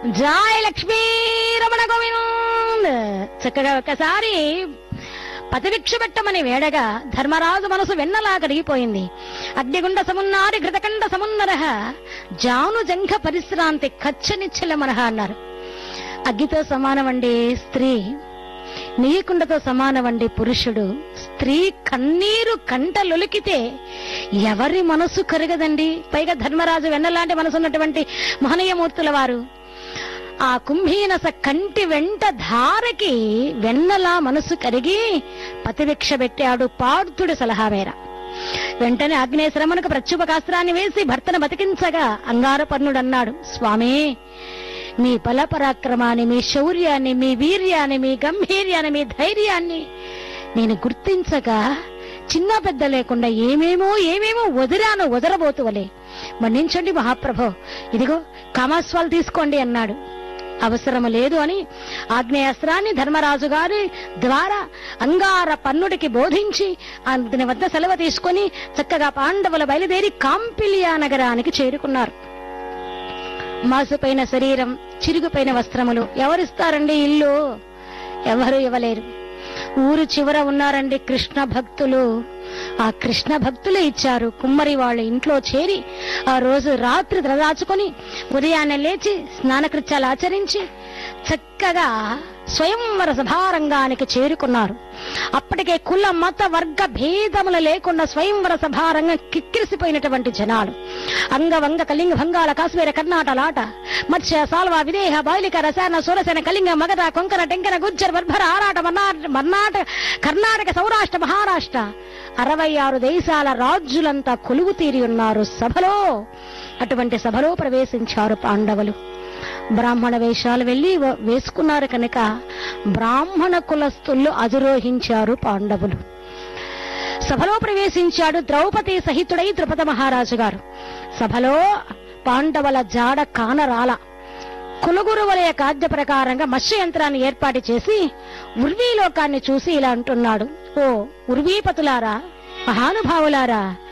Joy Lakshmi Ramana Govind చక్కగా ఒకసారి పతివిక్ష పెట్టమని వేడగా ధర్మరాజు మనసు వెన్నలా కడిగిపోయింది అగ్నిగుండ సమున్నారి ఘృతకండ సమున్నరహ జాను జంఘ పరిశ్రాంతి కచ్చనిచ్చల మనహ అన్నారు అగ్గితో సమానమండి స్త్రీ నీకుండతో సమానమండి పురుషుడు స్త్రీ కన్నీరు కంటలొలికితే ఎవరి మనసు కరగదండి పైగా ధర్మరాజు వెన్నలాంటి మనసు ఉన్నటువంటి మహనీయమూర్తుల వారు ఆ కుంభీనస కంటి వెంట ధారకి వెన్నలా మనసు కరిగి పతివిక్ష పెట్టాడు పార్థుడి సలహా మేర వెంటనే ఆగ్నేశ్రమణకు ప్రత్యుపకాస్త్రాన్ని వేసి భర్తను బతికించగా అంగారపర్ణుడన్నాడు స్వామి మీ బలపరాక్రమాన్ని మీ శౌర్యాన్ని మీ వీర్యాన్ని మీ గంభీర్యాన్ని మీ ధైర్యాన్ని నేను గుర్తించగా చిన్న పెద్ద లేకుండా ఏమేమో ఏమేమో వదిరాను వదరబోతువలే మన్నించండి మహాప్రభో ఇదిగో కామాస్వాలు తీసుకోండి అన్నాడు అవసరము లేదు అని ఆగ్నేయాస్త్రాన్ని ధర్మరాజు గారి ద్వారా అంగార పన్నుడికి బోధించి అతని వద్ద సెలవు తీసుకొని చక్కగా పాండవులు బయలుదేరి కాంపిలియా నగరానికి చేరుకున్నారు మాసుపైన శరీరం చిరుగుపైన వస్త్రములు ఎవరిస్తారండి ఇల్లు ఎవరు ఇవ్వలేరు ఊరు చివర ఉన్నారండి కృష్ణ భక్తులు ఆ కృష్ణ భక్తులు ఇచ్చారు కుమ్మరి వాళ్ళ ఇంట్లో చేరి ఆ రోజు రాత్రి ద్రదాచుకొని ఉదయాన్నే లేచి స్నానకృత్యాలు ఆచరించి చక్కగా స్వయంవర సభారంగానికి చేరుకున్నారు అప్పటికే కుల మత వర్గ భేదములు లేకుండా స్వయంవర సభారంగం కిక్కిరిసిపోయినటువంటి జనాలు అంగవంగ కళింగ భంగాల కాశ్మీర కర్ణాటలాట మత్స్య సాల్వ విదేహ బౌలిక రసాయన సురసేన కళింగ మగధ కొంకణ టెంకన గుజ్జర్ బర్భర ఆరాట మర్నాట మర్నాట కర్ణాటక సౌరాష్ట్ర మహారాష్ట్ర అరవై ఆరు దేశాల రాజులంతా కొలువు తీరి ఉన్నారు సభలో అటువంటి సభలో ప్రవేశించారు పాండవులు బ్రాహ్మణ వేషాలు వెళ్లి వ- వేసుకున్నారు కనుక బ్రాహ్మణ కులస్తులు అధిరోహించారు పాండవులు సభలో ప్రవేశించాడు ద్రౌపది సహితుడై ద్రుపద మహారాజు గారు సభలో పాండవుల జాడ కానరాల కులగురువుల యొక్క ఆజ్ఞ ప్రకారంగా మత్స్య యంత్రాన్ని ఏర్పాటు చేసి ఉర్వీలోకాన్ని చూసి ఇలా అంటున్నాడు ఓ ఉర్వీపతులారా మహానుభావులారా